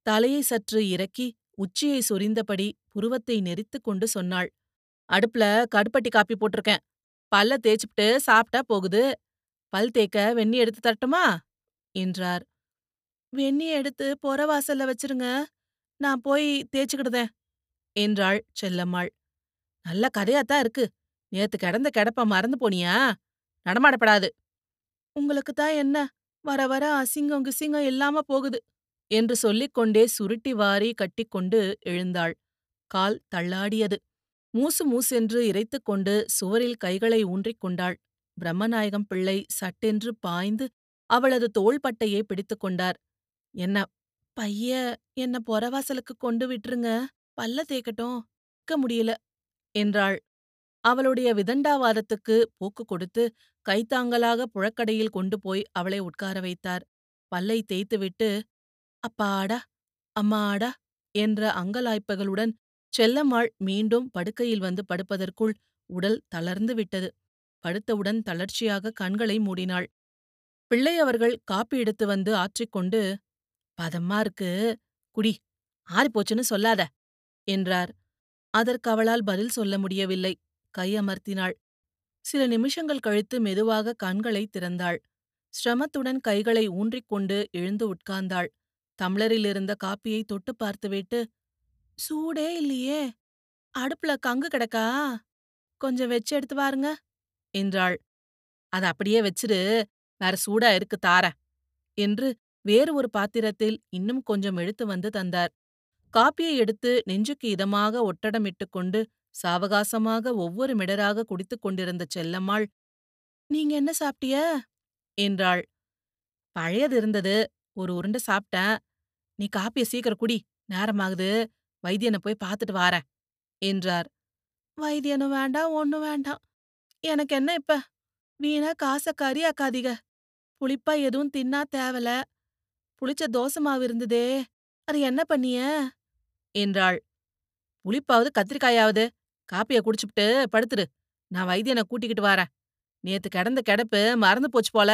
தலையை சற்று இறக்கி உச்சியை சொரிந்தபடி புருவத்தை நெரித்துக் கொண்டு சொன்னாள் அடுப்புல கருப்பட்டி காப்பி போட்டிருக்கேன் பல்ல தேய்ச்சிப்ட்டு சாப்பிட்டா போகுது பல் தேய்க்க வெந்நி எடுத்து தரட்டுமா என்றார் வெந்நிய எடுத்து பொறவாசல்ல வச்சிருங்க நான் போய் தேய்ச்சிக்கிடுதேன் என்றாள் செல்லம்மாள் நல்ல கதையாத்தான் இருக்கு நேத்து கிடந்த கிடப்ப மறந்து போனியா நடமாடப்படாது உங்களுக்கு தான் என்ன வர வர அசிங்கம் கிசிங்கம் இல்லாம போகுது என்று சொல்லிக் கொண்டே சுருட்டி வாரி கட்டிக்கொண்டு எழுந்தாள் கால் தள்ளாடியது மூசு மூசென்று இறைத்துக் கொண்டு சுவரில் கைகளை ஊன்றிக் கொண்டாள் பிரம்மநாயகம் பிள்ளை சட்டென்று பாய்ந்து அவளது தோள்பட்டையை பிடித்துக் கொண்டார் என்ன பைய என்ன பொறவாசலுக்கு கொண்டு விட்டுருங்க பல்ல தேக்கட்டும் இருக்க முடியல என்றாள் அவளுடைய விதண்டாவாதத்துக்கு போக்கு கொடுத்து கைத்தாங்கலாக புழக்கடையில் கொண்டு போய் அவளை உட்கார வைத்தார் பல்லை தேய்த்துவிட்டு அப்பாடா அம்மாடா என்ற அங்கலாய்ப்புகளுடன் செல்லம்மாள் மீண்டும் படுக்கையில் வந்து படுப்பதற்குள் உடல் தளர்ந்து விட்டது படுத்தவுடன் தளர்ச்சியாக கண்களை மூடினாள் பிள்ளை அவர்கள் காப்பி எடுத்து வந்து ஆற்றிக்கொண்டு பதமா இருக்கு குடி ஆறிப்போச்சுன்னு சொல்லாத என்றார் அதற்கு அவளால் பதில் சொல்ல முடியவில்லை கையமர்த்தினாள் சில நிமிஷங்கள் கழித்து மெதுவாக கண்களை திறந்தாள் சிரமத்துடன் கைகளை ஊன்றிக்கொண்டு எழுந்து உட்கார்ந்தாள் தம்ளரில் இருந்த காப்பியை தொட்டு பார்த்துவிட்டு சூடே இல்லையே அடுப்புல கங்கு கிடக்கா கொஞ்சம் வச்சு எடுத்து பாருங்க என்றாள் அத அப்படியே வச்சிரு வேற சூடா இருக்கு தாரேன் என்று வேறு ஒரு பாத்திரத்தில் இன்னும் கொஞ்சம் எடுத்து வந்து தந்தார் காப்பியை எடுத்து நெஞ்சுக்கு இதமாக ஒட்டடமிட்டுக் கொண்டு சாவகாசமாக ஒவ்வொரு மிடராக குடித்துக் கொண்டிருந்த செல்லம்மாள் நீங்க என்ன சாப்பிட்டிய என்றாள் பழையது இருந்தது ஒரு உருண்டை சாப்பிட்டேன் நீ காப்பிய சீக்கிரம் குடி நேரமாகுது வைத்தியனை போய் பார்த்துட்டு வாரேன் என்றார் வைத்தியனும் வேண்டாம் ஒன்னும் வேண்டாம் எனக்கு என்ன இப்ப வீணா காச கறி ஆக்காதீக புளிப்பா எதுவும் தின்னா தேவல புளிச்ச தோசை மாவு இருந்ததே அது என்ன பண்ணிய என்றாள் புளிப்பாவது கத்திரிக்காயாவது காப்பிய குடிச்சுப்ட்டு படுத்துரு நான் வைத்தியனை கூட்டிக்கிட்டு வாரேன் நேத்து கிடந்த கிடப்பு மறந்து போச்சு போல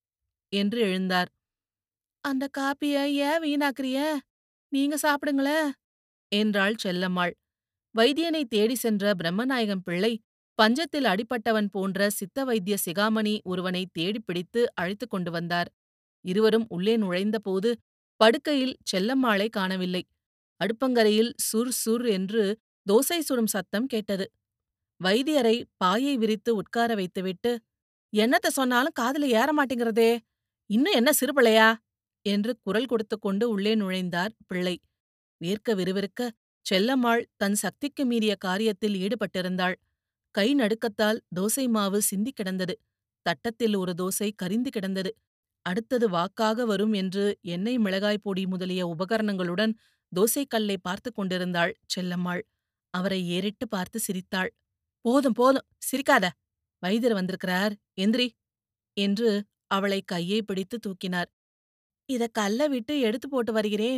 என்று எழுந்தார் அந்த காப்பிய ஏன் வீணாக்குறிய நீங்க சாப்பிடுங்களேன் என்றாள் செல்லம்மாள் வைத்தியனை தேடி சென்ற பிரம்மநாயகம் பிள்ளை பஞ்சத்தில் அடிபட்டவன் போன்ற சித்த வைத்திய சிகாமணி ஒருவனை தேடிப் பிடித்து அழைத்துக் கொண்டு வந்தார் இருவரும் உள்ளே நுழைந்தபோது படுக்கையில் செல்லம்மாளை காணவில்லை அடுப்பங்கரையில் சுர் சுர் என்று தோசை சுடும் சத்தம் கேட்டது வைத்தியரை பாயை விரித்து உட்கார வைத்துவிட்டு என்னத்த சொன்னாலும் காதுல ஏற மாட்டேங்கிறதே இன்னும் என்ன சிறுபிள்ளையா என்று குரல் கொடுத்து கொண்டு உள்ளே நுழைந்தார் பிள்ளை வேர்க்க விறுவிறுக்க செல்லம்மாள் தன் சக்திக்கு மீறிய காரியத்தில் ஈடுபட்டிருந்தாள் கை நடுக்கத்தால் தோசை மாவு சிந்தி கிடந்தது தட்டத்தில் ஒரு தோசை கரிந்து கிடந்தது அடுத்தது வாக்காக வரும் என்று எண்ணெய் மிளகாய் பொடி முதலிய உபகரணங்களுடன் தோசைக்கல்லை பார்த்து கொண்டிருந்தாள் செல்லம்மாள் அவரை ஏறிட்டு பார்த்து சிரித்தாள் போதும் போதும் சிரிக்காத வைத்தியர் வந்திருக்கிறார் எந்திரி என்று அவளை கையை பிடித்து தூக்கினார் இத கல்ல விட்டு எடுத்து போட்டு வருகிறேன்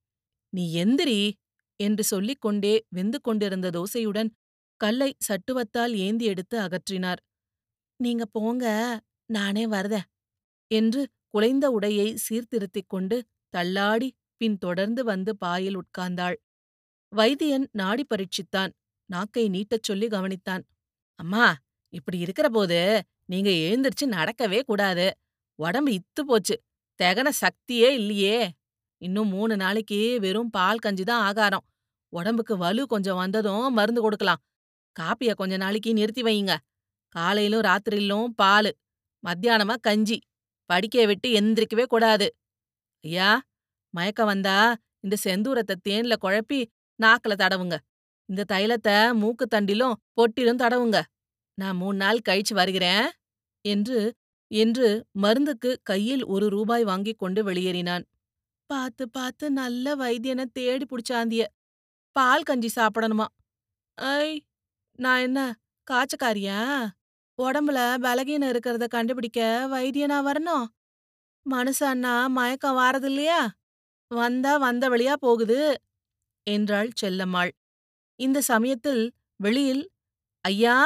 நீ எந்திரி என்று சொல்லிக் கொண்டே வெந்து கொண்டிருந்த தோசையுடன் கல்லை சட்டுவத்தால் ஏந்தி எடுத்து அகற்றினார் நீங்க போங்க நானே வரதேன் என்று குலைந்த உடையை சீர்திருத்திக் கொண்டு தள்ளாடி பின் தொடர்ந்து வந்து பாயில் உட்கார்ந்தாள் வைத்தியன் நாடி பரீட்சித்தான் நாக்கை நீட்டச் சொல்லி கவனித்தான் அம்மா இப்படி இருக்கிற போது நீங்க எழுந்திருச்சு நடக்கவே கூடாது உடம்பு இத்து போச்சு தெகன சக்தியே இல்லையே இன்னும் மூணு நாளைக்கு வெறும் பால் கஞ்சி தான் ஆகாரம் உடம்புக்கு வலு கொஞ்சம் வந்ததும் மருந்து கொடுக்கலாம் காப்பிய கொஞ்ச நாளைக்கு நிறுத்தி வையுங்க காலையிலும் ராத்திரியிலும் பாலு மத்தியானமா கஞ்சி படிக்க விட்டு எந்திரிக்கவே கூடாது ஐயா மயக்கம் வந்தா இந்த செந்தூரத்தை தேன்ல குழப்பி நாக்குல தடவுங்க இந்த தைலத்தை மூக்கு தண்டிலும் பொட்டிலும் தடவுங்க நான் மூணு நாள் கழிச்சு வருகிறேன் என்று என்று மருந்துக்கு கையில் ஒரு ரூபாய் வாங்கிக் கொண்டு வெளியேறினான் பாத்து பாத்து நல்ல வைத்தியனை தேடி புடிச்சாந்திய பால் கஞ்சி சாப்பிடணுமா ஐ நான் என்ன காய்ச்சக்காரியா உடம்புல பலகீனம் இருக்கிறத கண்டுபிடிக்க வைத்தியனா வரணும் மனுஷன்னா மயக்கம் வாரது இல்லையா வந்தா வந்த வழியா போகுது என்றாள் செல்லம்மாள் இந்த சமயத்தில் வெளியில் ஐயா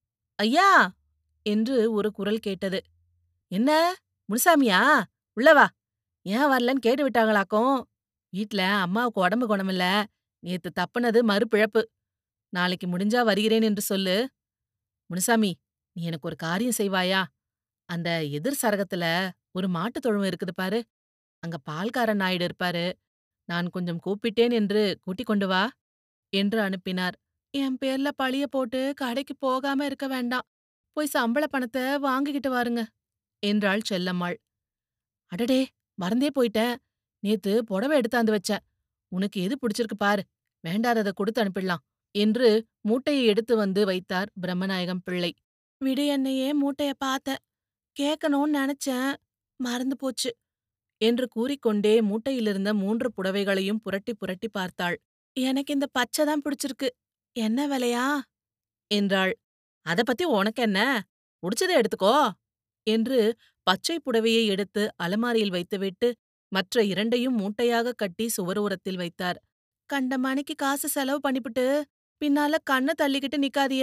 ஐயா என்று ஒரு குரல் கேட்டது என்ன முனுசாமியா உள்ளவா ஏன் வரலன்னு கேட்டு விட்டாங்களாக்கும் வீட்ல அம்மாவுக்கு உடம்பு குணமில்ல. நேத்து தப்புனது மறுபிழப்பு. நாளைக்கு முடிஞ்சா வருகிறேன் என்று சொல்லு. முனுசாமி, நீ எனக்கு ஒரு காரியம் செய்வாயா? அந்த எதிர் சரகத்துல ஒரு மாட்டுத் தொழுவம் இருக்குது பாரு. அங்க பால்காரன் நாயுடு இருப்பாரு. நான் கொஞ்சம் கூப்பிட்டேன் என்று கூட்டிக் கொண்டு வா. என்று அனுப்பினார். என் பேர்ல பழிய போட்டு கடைக்கு போகாம இருக்க வேண்டாம். போய் சம்பள பணத்த வாங்கிக்கிட்டு வாருங்க. என்றாள் செல்லம்மாள். அடடே மறந்தே போயிட்டேன். நேத்து புடவ எடுத்தாந்து வச்சேன். உனக்கு எது பிடிச்சிருக்கு பாரு. வேண்டாதத கொடுத்து அனுப்பிடலாம். என்று மூட்டையை எடுத்து வந்து வைத்தார் பிரம்மநாயகம் பிள்ளை. விடு என்னையே மூட்டைய பார்த்தேன். கேட்கணும்னு நினைச்சேன். மறந்து போச்சு. என்று கூறிக்கொண்டே மூட்டையிலிருந்த மூன்று புடவைகளையும் புரட்டி புரட்டி பார்த்தாள். எனக்கு இந்த பச்சை தான் பிடிச்சிருக்கு. என்ன விலையா? என்றாள். அத பத்தி உனக்கு என்ன? புடிச்சத எடுத்துக்கோ. என்று பச்சை புடவையை எடுத்து அலமாரியில் வைத்துவிட்டு மற்ற இரண்டையும் மூட்டையாக கட்டி சுவரோரத்தில் வைத்தார். கண்ட மணிக்கு காசு செலவு பண்ணிப்புட்டு பின்னால கண்ண தள்ளிக்கிட்டு நிக்காதிய.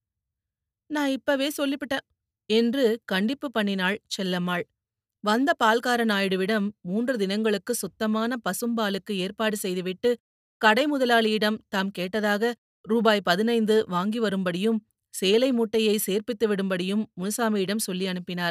நான் இப்பவே சொல்லிப்புட்டேன். என்று கண்டிப்பு பண்ணினாள் செல்லம்மாள். வந்த பால்கார நாயுடுவிடம் மூன்று தினங்களுக்கு சுத்தமான பசும்பாலுக்கு ஏற்பாடு செய்துவிட்டு கடை முதலாளியிடம் தாம் கேட்டதாக ரூபாய் பதினைந்து வாங்கி வரும்படியும் சேலை மூட்டையை சேர்ப்பித்து விடும்படியும் முனுசாமியிடம் சொல்லி அனுப்பினார்.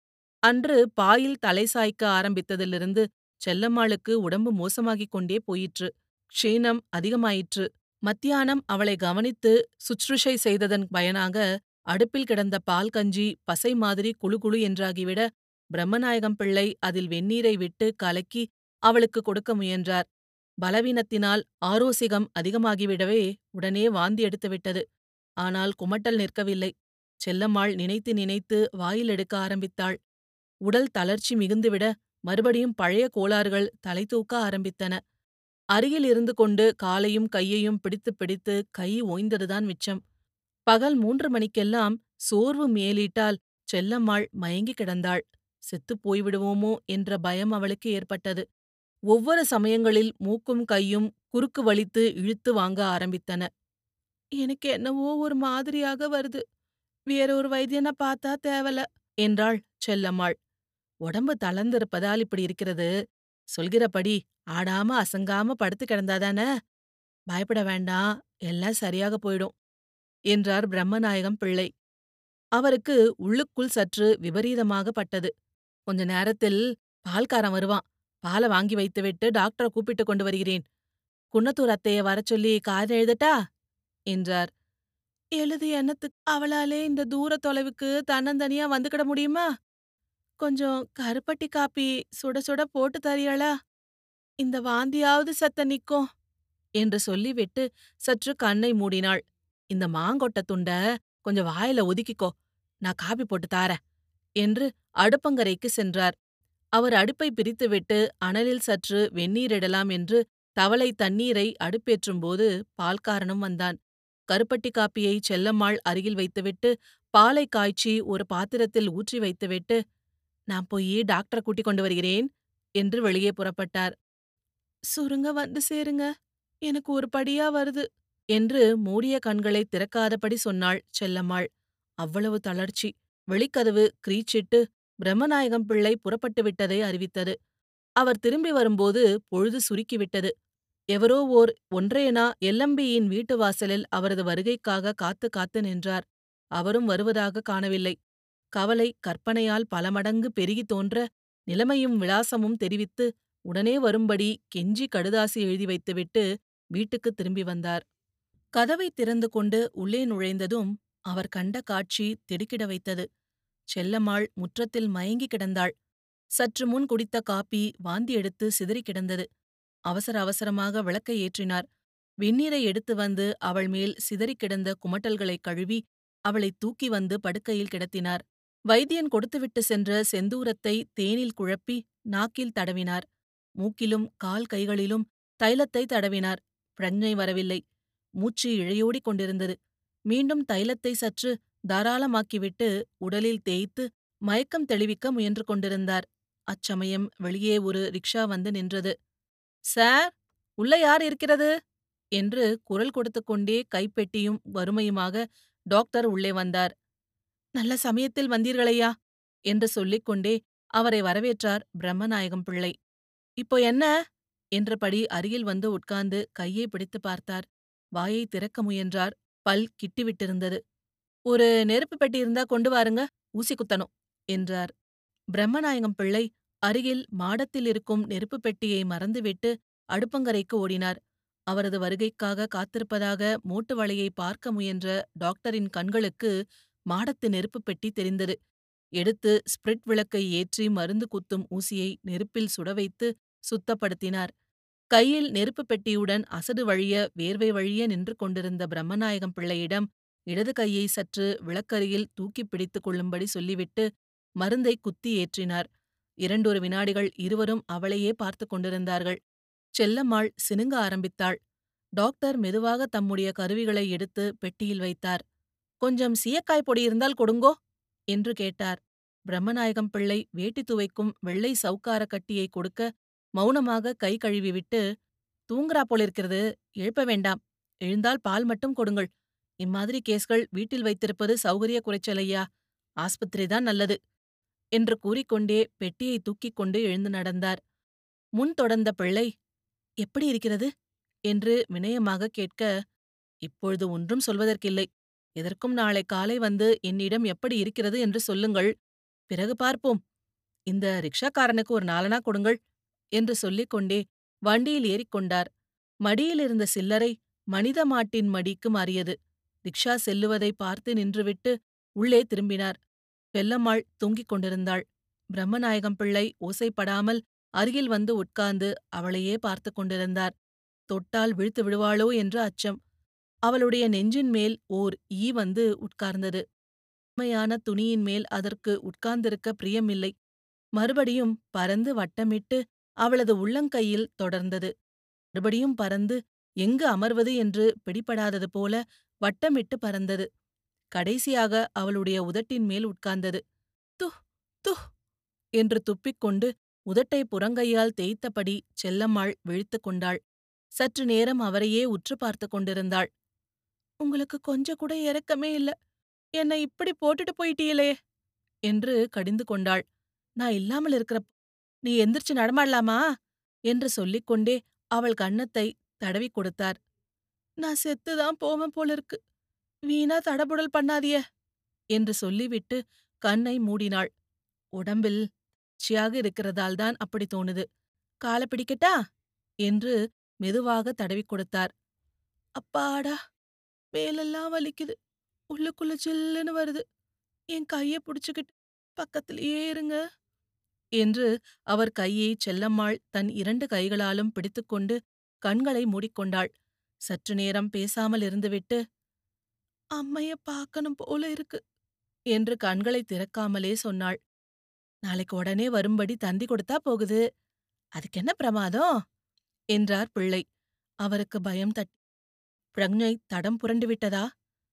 அன்று பாயில் தலை சாய்க்க ஆரம்பித்ததிலிருந்து செல்லம்மாளுக்கு உடம்பு மோசமாகிக் கொண்டே போயிற்று. க்ஷீணம் அதிகமாயிற்று. மத்தியானம் அவளை கவனித்து சுச்ருஷை செய்ததன் பயனாக அடுப்பில் கிடந்த பால் கஞ்சி பசை மாதிரி குளு குளு என்றாகிவிட பிரம்மநாயகம் பிள்ளை அதில் வெந்நீரை விட்டு கலக்கி அவளுக்கு கொடுக்க முயன்றார். பலவீனத்தினால் ஆரோசிகம் அதிகமாகிவிடவே உடனே வாந்தி எடுத்துவிட்டது. ஆனால் குமட்டல் நிற்கவில்லை. செல்லம்மாள் நினைத்து நினைத்து வாயில் எடுக்க ஆரம்பித்தாள். உடல் தளர்ச்சி மிகுந்துவிட மறுபடியும் பழைய கோளாறுகள் தலை தூக்க ஆரம்பித்தன. அருகில் இருந்து கொண்டு காலையும் கையையும் பிடித்து பிடித்து கை ஓய்ந்ததுதான் மிச்சம். பகல் மூன்று மணிக்கெல்லாம் சோர்வு மேலீட்டால் செல்லம்மாள் மயங்கி கிடந்தாள். செத்துப் போய்விடுவோமோ என்ற பயம் அவளுக்கு ஏற்பட்டது. ஒவ்வொரு சமயங்களில் மூக்கும் கையும் குறுக்கு வலித்து இழுத்து வாங்க ஆரம்பித்தன. எனக்கு என்னவோ ஒரு மாதிரியாக வருது. வேற ஒரு வைத்தியனை பார்த்தா தேவல என்றாள் செல்லம்மாள். உடம்பு தளர்ந்திருப்பதால் இப்படி இருக்கிறது. சொல்கிறபடி ஆடாம அசங்காம படுத்து கிடந்தாதானே? பயப்பட வேண்டாம். எல்லாம் சரியாக போயிடும். என்றார் பிரம்மநாயகம் பிள்ளை. அவருக்கு உள்ளுக்குள் சற்று விபரீதமாக பட்டது. கொஞ்ச நேரத்தில் பால்காரன் வருவான். பால வாங்கி வைத்துவிட்டு டாக்டர கூப்பிட்டு கொண்டு வருகிறேன். குன்னத்தூர் அத்தைய வரச் சொல்லி காரியம் எழுதட்டா? என்றார். எழுது என்னத்துக்கு அவளாலே இந்த தூர தொலைவுக்கு தன்னந்தனியா வந்துக்கிட முடியுமா? கொஞ்சம் கருப்பட்டி காப்பி சுட சுட போட்டு தரியாளா? இந்த வாந்தியாவது செத்த நிக்கும். என்று சொல்லிவிட்டு சற்று கண்ணை மூடினாள். இந்த மாங்கொட்ட துண்ட கொஞ்சம் வாயில ஒதுக்கிக்கோ. நான் காப்பி போட்டு தாரேன். என்று அடுப்பங்கரைக்கு சென்றார். அவர் அடுப்பை பிரித்துவிட்டு அனலில் சற்று வெந்நீரிடலாம் என்று தவளை தண்ணீரை அடுப்பேற்றும்போது பால்காரனும் வந்தான். கருப்பட்டி காப்பியை செல்லம்மாள் அருகில் வைத்துவிட்டு பாலை காய்ச்சி ஒரு பாத்திரத்தில் ஊற்றி வைத்துவிட்டு நான் போய் டாக்டர கூட்டிக் கொண்டு வருகிறேன் என்று வெளியே புறப்பட்டார். சுருங்க வந்து சேருங்க. எனக்கு ஒரு படியா வருது. என்று மூடிய கண்களை திறக்காதபடி சொன்னாள் செல்லம்மாள். அவ்வளவு தளர்ச்சி. வெளிக்கதவு கிரீச்சிட்டு பிரம்மநாயகம் பிள்ளை புறப்பட்டு விட்டதை அறிவித்தது. அவர் திரும்பி வரும்போது பொழுது சுருக்கிவிட்டது. எவரோ ஓர் ஒன்றையனா எல்லம்பியின் வீட்டு வாசலில் அவரது வருகைக்காக காத்து காத்து நின்றார். அவரும் வருவதாக காணவில்லை. கவலை கற்பனையால் பல மடங்கு பெருகித் தோன்ற நிலைமையும் விலாசமும் தெரிவித்து உடனே வரும்படி கெஞ்சி கடுதாசி எழுதி வைத்துவிட்டு வீட்டுக்குத் திரும்பி வந்தார். கதவைத் திறந்து கொண்டு உள்ளே நுழைந்ததும் அவர் கண்ட காட்சி திடுக்கிட வைத்தது. செல்லம்மாள் முற்றத்தில் மயங்கி கிடந்தாள். சற்று முன் குடித்த காப்பி வாந்தி எடுத்து சிதறிக் கிடந்தது. அவசர அவசரமாக விளக்கை ஏற்றினார். வெந்நீரை எடுத்து வந்து அவள் மேல் சிதறிக் கிடந்த குமட்டல்களைக் கழுவி அவளைத் தூக்கி வந்து படுக்கையில் கிடத்தினார். வைத்தியன் கொடுத்துவிட்டு சென்ற செந்தூரத்தை தேனில் குழப்பி நாக்கில் தடவினார். மூக்கிலும் கால் கைகளிலும் தைலத்தை தடவினார். பிரஞ்ஞை வரவில்லை. மூச்சு இழையோடிக் கொண்டிருந்தது. மீண்டும் தைலத்தை சற்று தாராளமாக்கிவிட்டு உடலில் தேய்த்து மயக்கம் தெளிவிக்க முயன்று கொண்டிருந்தார். அச்சமயம் வெளியே ஒரு ரிக்ஷா வந்து நின்றது. சார் உள்ள யார் இருக்கிறது? என்று குரல் கொடுத்துக் கொண்டே கைப்பெட்டியும் வறுமையுமாக டாக்டர் உள்ளே வந்தார். நல்ல சமயத்தில் வந்தீர்களையா என்று சொல்லிக் கொண்டே அவரை வரவேற்றார் பிரம்மநாயகம் பிள்ளை. இப்போ என்ன? என்றபடி அருகில் வந்து உட்கார்ந்து கையை பிடித்து பார்த்தார் வாயை திறக்க முயன்றார் பல் கிட்டிவிட்டிருந்தது ஒரு நெருப்பு பெட்டி இருந்தா கொண்டு வாருங்க ஊசி குத்தணும் என்றார் பிரம்மநாயகம் பிள்ளை அருகில் மாடத்தில் இருக்கும் நெருப்பு பெட்டியை மறந்துவிட்டு அடுப்பங்கரைக்கு ஓடினார் அவரது வருகைக்காக காத்திருப்பதாக மூட்டு வலையை பார்க்க முயன்ற டாக்டரின் கண்களுக்கு மாடத்து நெருப்புப் பெட்டி தெரிந்தது எடுத்து ஸ்பிரிட் விளக்கை ஏற்றி மருந்து குத்தும் ஊசியை நெருப்பில் சுடவைத்து சுத்தப்படுத்தினார் கையில் நெருப்புப் பெட்டியுடன் அசடு வழிய வேர்வை வழிய நின்று கொண்டிருந்த பிரம்மநாயகம் பிள்ளையிடம் இடது கையை சற்று விளக்கரியில் தூக்கிப் பிடித்துக் கொள்ளும்படி சொல்லிவிட்டு மருந்தை குத்தி ஏற்றினார் இரண்டொரு வினாடிகள் இருவரும் அவளையே பார்த்து கொண்டிருந்தார்கள் செல்லம்மாள் சினுங்க ஆரம்பித்தாள் டாக்டர் மெதுவாக தம்முடைய கருவிகளை எடுத்து பெட்டியில் வைத்தார் கொஞ்சம் சீயக்காய் பொடி இருந்தால் கொடுங்கோ என்று கேட்டார் பிரம்மநாயகம் பிள்ளை வேட்டி துவைக்கும் வெள்ளை சவுக்கார கட்டியை கொடுக்க மௌனமாக கை கழுவிவிட்டு தூங்குறா போலிருக்கிறது எழுப்ப வேண்டாம் எழுந்தால் பால் மட்டும் கொடுங்கள் இம்மாதிரி கேஸ்கள் வீட்டில் வைத்திருப்பது சௌகரிய குறைச்சலையா ஆஸ்பத்திரிதான் நல்லது என்று கூறிக்கொண்டே பெட்டியை தூக்கிக் கொண்டு எழுந்து நடந்தார் முன் தொடர்ந்த பிள்ளை எப்படி இருக்கிறது என்று வினயமாக கேட்க இப்பொழுது ஒன்றும் சொல்வதற்கில்லை எதற்கும் நாளை காலை வந்து என்னிடம் எப்படி இருக்கிறது என்று சொல்லுங்கள் பிறகு பார்ப்போம் இந்த ரிக்ஷாக்காரனுக்கு ஒரு நாலனா கொடுங்கள் என்று சொல்லிக் கொண்டே வண்டியில் ஏறிக்கொண்டார் மடியிலிருந்த சில்லறை மனித மாட்டின் மடிக்கு மாறியது ரிக்ஷா செல்லுவதை பார்த்து நின்றுவிட்டு உள்ளே திரும்பினார் வெல்லம்மாள் தூங்கிக் கொண்டிருந்தாள் பிரம்மநாயகம் பிள்ளை ஓசைப்படாமல் அருகில் வந்து உட்கார்ந்து அவளையே பார்த்து கொண்டிருந்தார் தொட்டால் விழுத்து விடுவாளோ என்ற அச்சம் அவளுடைய நெஞ்சின் மேல் ஓர் ஈ வந்து உட்கார்ந்தது உண்மையான துணியின் மேல் அதற்கு உட்கார்ந்திருக்க பிரியமில்லை மறுபடியும் பறந்து வட்டமிட்டு அவளது உள்ளங்கையில் தொடர்ந்தது மறுபடியும் பறந்து எங்கு அமர்வது என்று பிடிபடாதது போல வட்டமிட்டு பறந்தது கடைசியாக அவளுடைய உதட்டின் மேல் உட்கார்ந்தது து து என்று துப்பிக்கொண்டு உதட்டை புறங்கையால் தேய்த்தபடி செல்லம்மாள் விழித்துக் கொண்டாள் சற்று நேரம் அவரையே உற்று பார்த்து கொண்டிருந்தாள் உங்களுக்கு கொஞ்சம் கூட இறக்கமே இல்ல என்னை இப்படி போட்டுட்டு போயிட்டீங்களே என்று கடிந்து கொண்டாள் நான் இல்லாமல் இருக்கிற நீ எந்திரிச்சு நடமாடலாமா என்று சொல்லிக்கொண்டே அவள் கன்னத்தை தடவி கொடுத்தார் நான் செத்துதான் போவேன் போல இருக்கு வீணா தடபுடல் பண்ணாதிய என்று சொல்லிவிட்டு கண்ணை மூடினாள் உடம்பில் சியாக இருக்கிறதால் தான் அப்படி தோணுது கால பிடிக்கட்டா என்று மெதுவாக தடவி கொடுத்தார் அப்பாடா மேலெல்லாம் வலிக்குது உள்ளுக்குள்ள சில்லுன்னு வருது என் கைய புடிச்சுக்கிட்டு பக்கத்திலேயே இருங்க என்று அவர் கையை செல்லம்மாள் தன் இரண்டு கைகளாலும் பிடித்துக்கொண்டு கண்களை மூடிக்கொண்டாள் சற்று நேரம் பேசாமல் இருந்துவிட்டு அம்மைய பார்க்கணும் போல இருக்கு என்று கண்களை திறக்காமலே சொன்னாள் நாளைக்கு உடனே வரும்படி தந்தி கொடுத்தா போகுது அதுக்கு என்ன பிரமாதம் என்றார் பிள்ளை அவருக்கு பயம் தட்டி பிரக்ஞை தடம் புரண்டு விட்டதா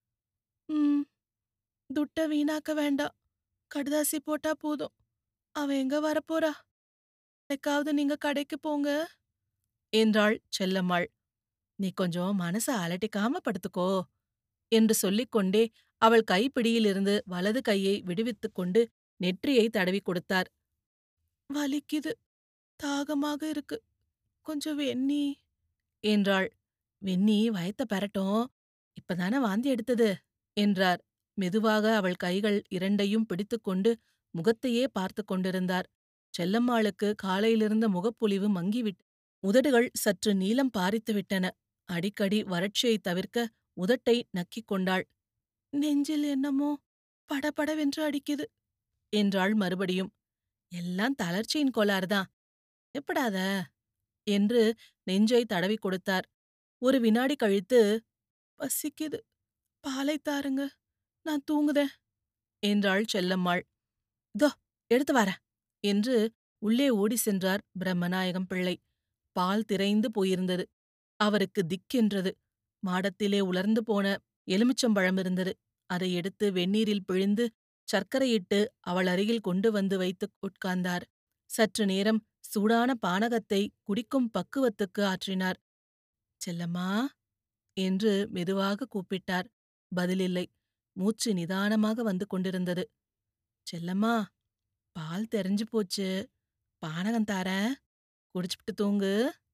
ம் துட்ட வீணாக்க வேண்டாம் கடுதாசி போட்டா போதும் அவ எங்க வரப்போறா எனக்காவது நீங்க கடைக்கு போங்க என்றாள் செல்லம்மாள் நீ கொஞ்சம் மனச அலட்டிக்காம படுத்துக்கோ என்று சொல்லிக்கொண்டே அவள் கைப்பிடியிலிருந்து வலது கையை விடுவித்துக் கொண்டு நெற்றியை தடவி கொடுத்தார் வலிக்குது தாகமாக இருக்கு கொஞ்சம் வெந்நீ என்றாள் வெந்நீ வயத்த பெறட்டும் இப்பதானே வாந்தி எடுத்தது என்றார் மெதுவாக அவள் கைகள் இரண்டையும் பிடித்துக்கொண்டு முகத்தையே பார்த்து கொண்டிருந்தார் செல்லம்மாளுக்கு காலையிலிருந்த முகப்பொலிவு மங்கிவிட்டு உதடுகள் சற்று நீலம் பாரித்துவிட்டன அடிக்கடி வறட்சியை தவிர்க்க உதட்டை நக்கிக் கொண்டாள் நெஞ்சில் என்னமோ படபடவென்று அடிக்குது என்றாள் மறுபடியும் எல்லாம் தளர்ச்சியின் கோளாறுதான் எப்படாத என்று நெஞ்சை தடவி கொடுத்தார் ஒரு வினாடி கழித்து பசிக்குது பாலை தாருங்க நான் தூங்குதேன் என்றாள் செல்லம்மாள் தோ எடுத்து வர என்று உள்ளே ஓடி சென்றார் பிரம்மநாயகம் பிள்ளை பால் திரைந்து போயிருந்தது அவருக்கு திக்கென்றது மாடத்திலே உலர்ந்து போன எலுமிச்சம்பழம் இருந்தது அதை எடுத்து வெந்நீரில் பிழிந்து சர்க்கரையிட்டு அவள் அருகில் கொண்டு வந்து வைத்து உட்கார்ந்தார் சற்று நேரம் சூடான பானகத்தை குடிக்கும் பக்குவத்துக்கு ஆற்றினார் செல்லம்மா என்று மெதுவாக கூப்பிட்டார் பதிலில்லை மூச்சு நிதானமாக வந்து கொண்டிருந்தது செல்லம்மா பால் தெரிஞ்சு போச்சு பானகம் தாரேன் குடிச்சுப்புட்டு தூங்கு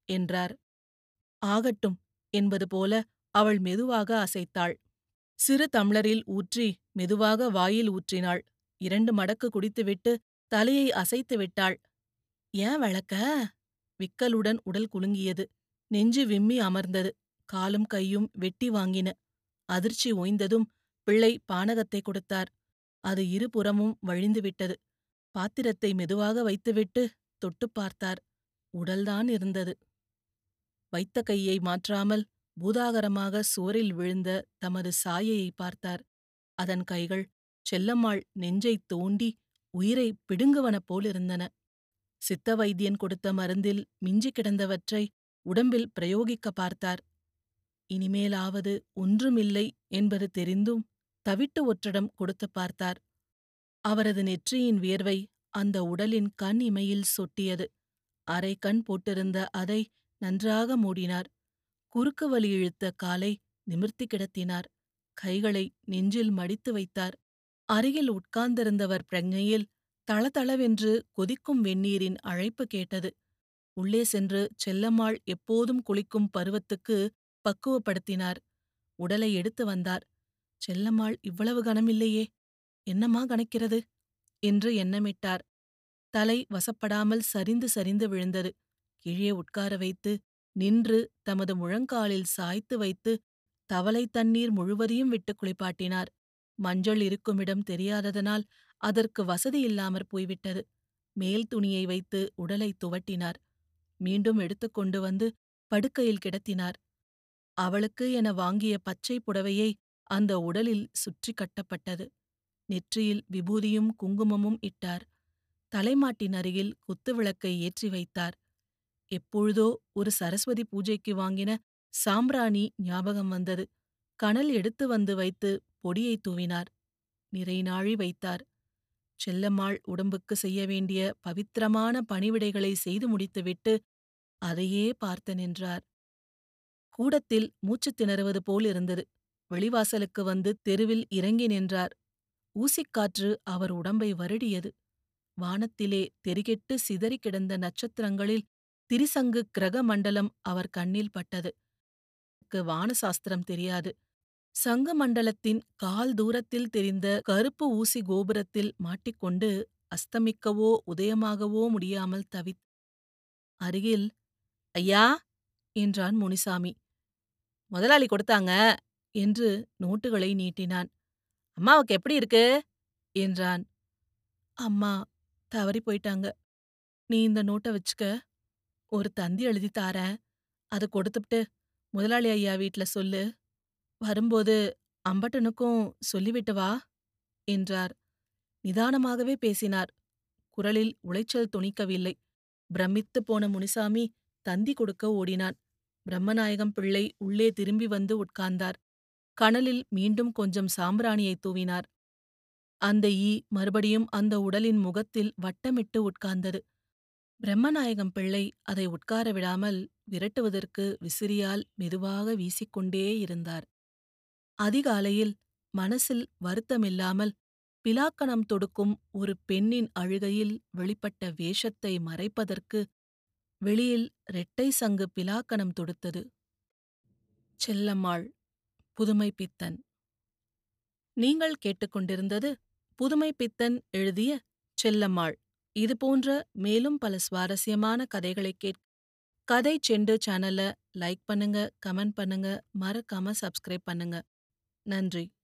என்றார் ஆகட்டும் என்பது போல அவள் மெதுவாக அசைத்தாள் சிறு தம்ளரில் ஊற்றி மெதுவாக வாயில் ஊற்றினாள் இரண்டு மடக்கு குடித்துவிட்டு தலையை அசைத்து விட்டாள் ஏன் விளக்க விக்கலுடன் உடல் குலுங்கியது நெஞ்சு விம்மி அமர்ந்தது காலும் கையும் வெட்டி வாங்கின அதிர்ச்சி ஓய்ந்ததும் பிள்ளை பானகத்தை கொடுத்தார் அது இருபுறமும் வழிந்துவிட்டது பாத்திரத்தை மெதுவாக வைத்துவிட்டு தொட்டுப் பார்த்தார் உடல்தான் இருந்தது வைத்த கையை மாற்றாமல் பூதாகரமாக சுவரில் விழுந்த தமது சாயையை பார்த்தார் அதன் கைகள் செல்லம்மாள் நெஞ்சைத் தோண்டி உயிரை பிடுங்குவன போலிருந்தன சித்த வைத்தியன் கொடுத்த மருந்தில் மிஞ்சிக் கிடந்தவற்றை உடம்பில் பிரயோகிக்க பார்த்தார் இனிமேலாவது ஒன்றுமில்லை என்பது தெரிந்தும் தவிட்டு ஒற்றடம் கொடுத்துப் பார்த்தார் அவரது நெற்றியின் வியர்வை அந்த உடலின் கண் இமையில் சொட்டியது அரை கண் போட்டிருந்த அதை நன்றாக மூடினார் குறுக்கு வலி இழுத்த காலை நிமிர்த்தி கிடத்தினார் கைகளை நெஞ்சில் மடித்து வைத்தார் அருகில் உட்கார்ந்திருந்தவர் பிரಜ್ஞையில் தளதளவென்று கொதிக்கும் வெந்நீரின் அழைப்பு கேட்டது உள்ளே சென்று செல்லம்மாள் எப்போதும் குளிக்கும் பருவத்துக்கு பக்குவப்படுத்தினார் உடலை எடுத்து வந்தார் செல்லம்மாள் இவ்வளவு கனமில்லையே என்னம்மா கணக்கிறது என்று எண்ணமிட்டார் தலை வசப்படாமல் சரிந்து சரிந்து விழுந்தது கீழே உட்கார வைத்து நின்று தமது முழங்காலில் சாய்த்து வைத்து தவளை தண்ணீர் முழுவதையும் விட்டு குளிப்பாட்டினார் மஞ்சள் இருக்குமிடம் தெரியாததனால் அதற்கு வசதி இல்லாமற் போய்விட்டது மேல் துணியை வைத்து உடலை துவட்டினார் மீண்டும் எடுத்துக்கொண்டு வந்து படுக்கையில் கிடத்தினார் அவளுக்கு என வாங்கிய பச்சை புடவையை அந்த உடலில் சுற்றி கட்டப்பட்டது நெற்றியில் விபூதியும் குங்குமமும் இட்டார் தலைமாட்டின் அருகில் குத்துவிளக்கை ஏற்றி வைத்தார் எப்பொழுதோ ஒரு சரஸ்வதி பூஜைக்கு வாங்கின சாம்பிராணி ஞாபகம் வந்தது கனல் எடுத்து வந்து வைத்து பொடியை தூவினார் நிறைநாழி வைத்தார் செல்லம்மாள் உடம்புக்கு செய்ய வேண்டிய பவித்திரமான பணிவிடைகளை செய்து முடித்துவிட்டு அதையே பார்த்து நின்றார் கூடத்தில் மூச்சுத் திணறுவது போல் இருந்தது வெளிவாசலுக்கு வந்து தெருவில் இறங்கி நின்றார் ஊசிக்காற்று அவர் உடம்பை வருடியது வானத்திலே தெரிகெட்டு சிதறிக் கிடந்த நட்சத்திரங்களில் திரிசங்கு கிரக மண்டலம் அவர் கண்ணில் பட்டது வான சாஸ்திரம் தெரியாது சங்க மண்டலத்தின் கால் தூரத்தில் தெரிந்த கருப்பு ஊசி கோபுரத்தில் மாட்டிக்கொண்டு அஸ்தமிக்கவோ உதயமாகவோ முடியாமல் தவித் அருகில் ஐயா என்றான் முனிசாமி முதலாளி கொடுத்தாங்க என்று நோட்டுகளை நீட்டினான் அம்மாவுக்கு எப்படி இருக்கு என்றான் அம்மா தவறி போயிட்டாங்க நீ இந்த நோட்டை வச்சுக்க ஒரு தந்தி எழுதி தாரேன் அதை கொடுத்துப்ட்டு முதலாளி ஐயா வீட்ல சொல்லு வரும்போது அம்பட்டனுக்கும் சொல்லிவிட்டு வா என்றார் நிதானமாகவே பேசினார் குரலில் உளைச்சல் துணிக்கவில்லை பிரமித்துப் போன முனிசாமி தந்தி கொடுக்க ஓடினான் பிரம்மநாயகம் பிள்ளை உள்ளே திரும்பி வந்து உட்கார்ந்தார் கனலில் மீண்டும் கொஞ்சம் சாம்பிராணியை தூவினார் அந்த ஈ மறுபடியும் அந்த உடலின் முகத்தில் வட்டமிட்டு உட்கார்ந்தது பிரம்மநாயகம் பிள்ளை அதை உட்கார விடாமல் விரட்டுவதற்கு விசிறியால் மெதுவாக வீசிக்கொண்டே இருந்தார் அதிகாலையில் மனசில் வருத்தமில்லாமல் பிலாக்கணம் தொடுக்கும் ஒரு பெண்ணின் அழுகையில் வெளிப்பட்ட வேஷத்தை மறைப்பதற்கு வெளியில் இரட்டை சங்கு பிலாக்கணம் தொடுத்தது செல்லம்மாள் புதுமை பித்தன் நீங்கள் கேட்டுக்கொண்டிருந்தது புதுமை பித்தன் எழுதிய செல்லம்மாள் இதுபோன்ற மேலும் பல சுவாரஸ்யமான கதைகளை கேட்க கதை செண்டு சேனலை லைக் பண்ணுங்க கமெண்ட் பண்ணுங்க மறக்காம சப்ஸ்கிரைப் பண்ணுங்க நன்றி